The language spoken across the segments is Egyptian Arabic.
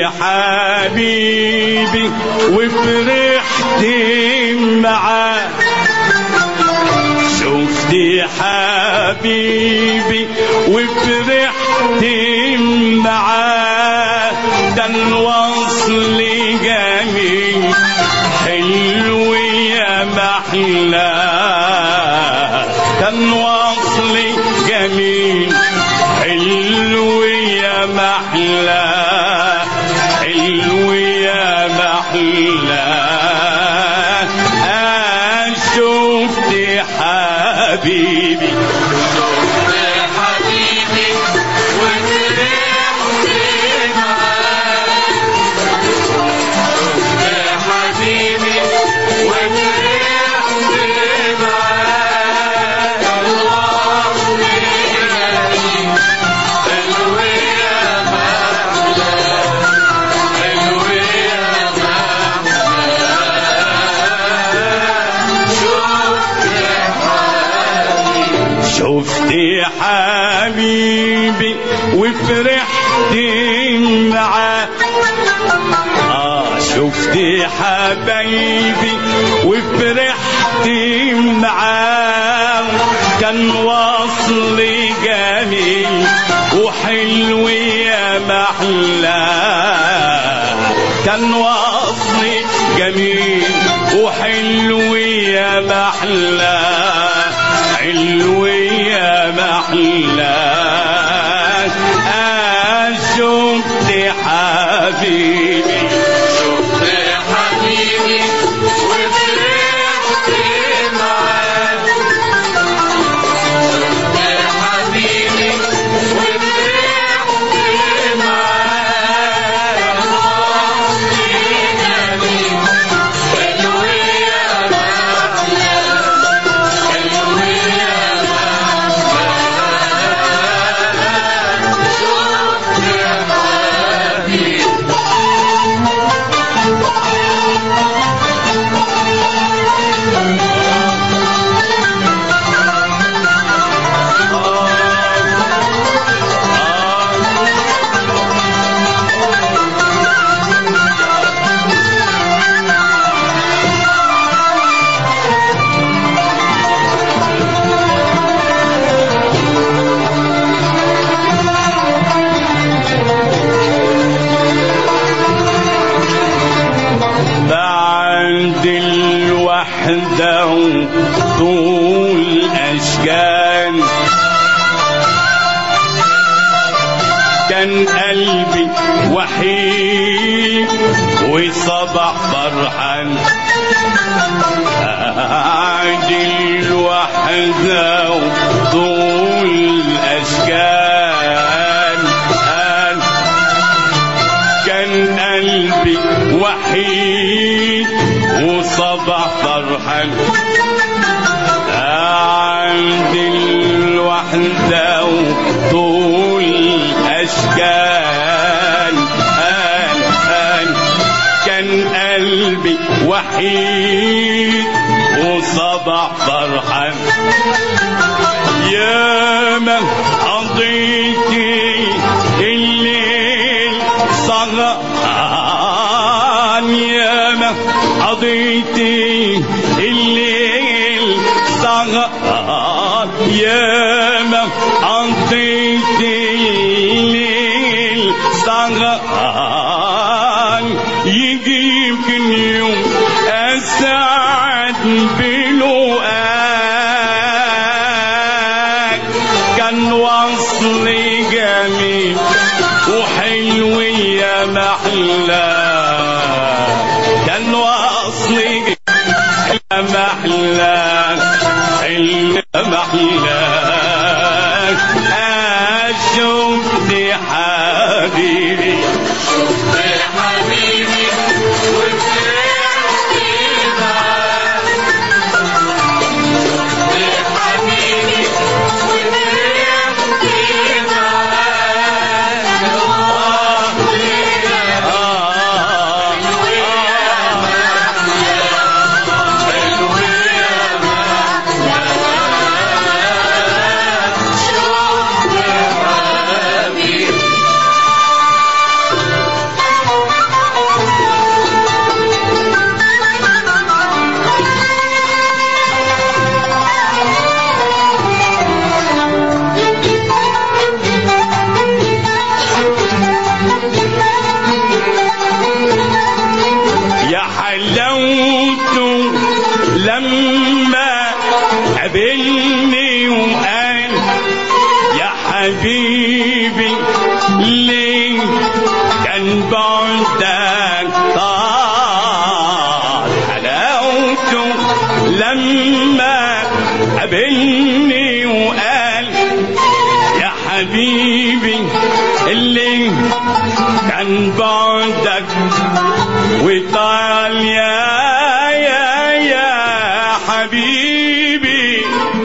حبيبي وفرحت معاه شفت حبيبي وفرحت معاه ده الوصل جميل حلو يا محلاه ده الوصل جميل حلو يا محلاه حلو يا محلاه آه شفت حبيبي حبيبي وفرحت معاك يا حبيبي وفرحت معاك الوصل جميل حلو يا محلى حلو يا محلى شفت شفت حبيبي وفرحت معاه آه شفت حبايبي وفرحت معاه كان وصل جميل وحلو يا محلاه كان وصل جميل وحلو يا محلاه حلو يا محلاه آه شفت حبيبي شفت حبيبي وفرحت معاك شفت حبيبي وفرحت معاك الوصل جميل حلو يا محلى حلو يا محلى شفت حبيبي بعد الوحدة طول أشجان كان قلبي وحيد وصبح فرحان بعد الوحدة طول أشجان كان قلبي وحيد وصبح فرحان عند الوحدة وطول أشكال آن آن كان قلبي وحيد وصبح فرحان يا من قضيتي الليل سهران يا من قضيتي الليل سهران يا من قضيتي الليل سهران يجي يمكن يوم أسعد بلقاك كان وصلي جميل وحلو يا محلى كان وصلي جميل يا محلى حلو يا محلى شفت حبيبي شفت حبيبي وفرحت معاك شفت حبيبي وفرحت معاك الوصل جميل حلو يا محلى حلو يا محلى شفت حبيبي حبيبي ليه كان بعدك طال حلاوته لما قابلني وقال يا حبيبي اللي كان بعدك وطال يا يا يا حبيبي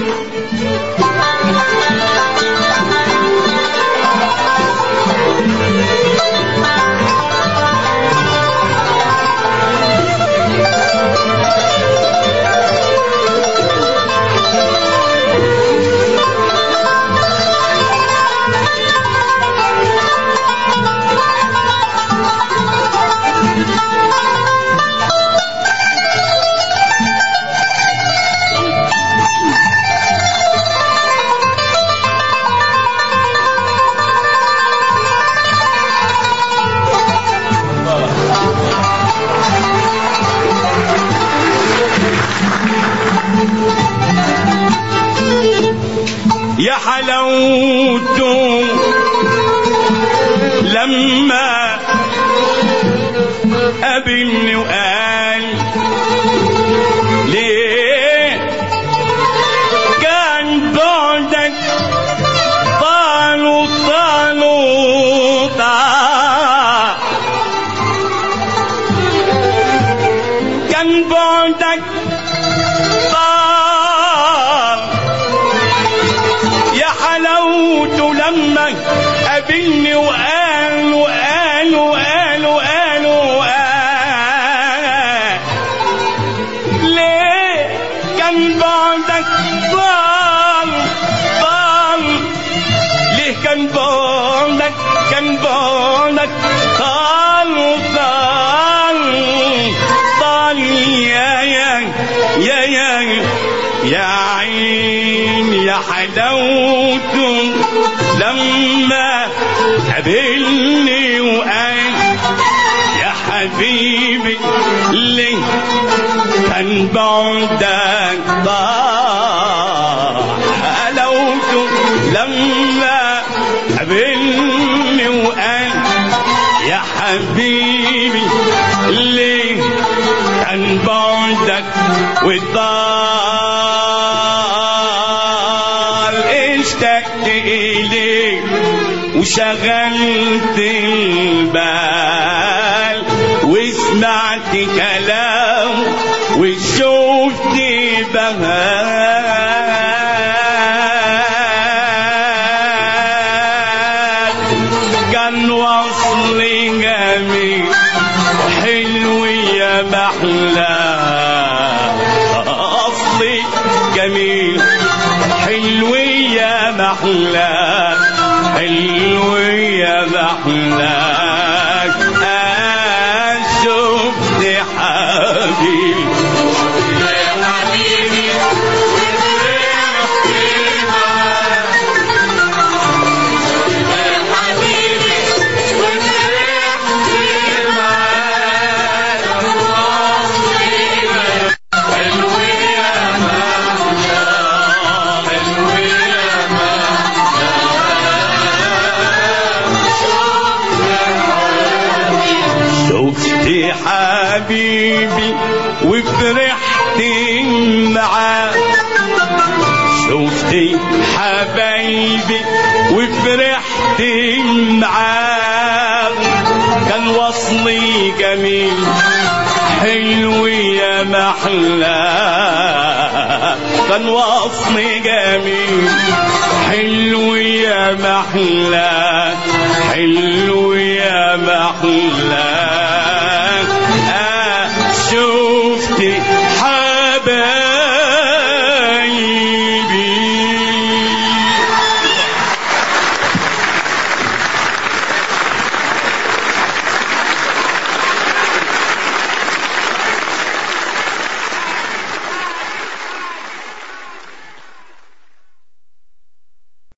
يا حلاوته لما قابلني وقال ليه كان بعدك طالوا طالوا طال كان بعدك طال يا حلاوته لما قابلني وقال وقال وقال وقال وقال ليه كان بعدك ضال ضال ليه كان بعدك كان بعدك ضال ضال ضال يا يا يا يا يا عين يا حلاوته لما قابلني وقال يا حبيبي ليه كان بعدك ضاع حلاوته لما قابلني وقال يا حبيبي ليه كان بعدك والضال اشتقت إليك وشغلت البال وسمعت كلام وشفت بهال كان وصلي جميل حلو يا محلى أصلي جميل حلو يا محلى حلو يا محلى شفت حبيبي شفت حبيبي وفرحت معاه شفت حبايبي وفرحت معاه كان وصلي جميل حلو يا محلى كان وصلي جميل حلو يا محلى حلو يا محلى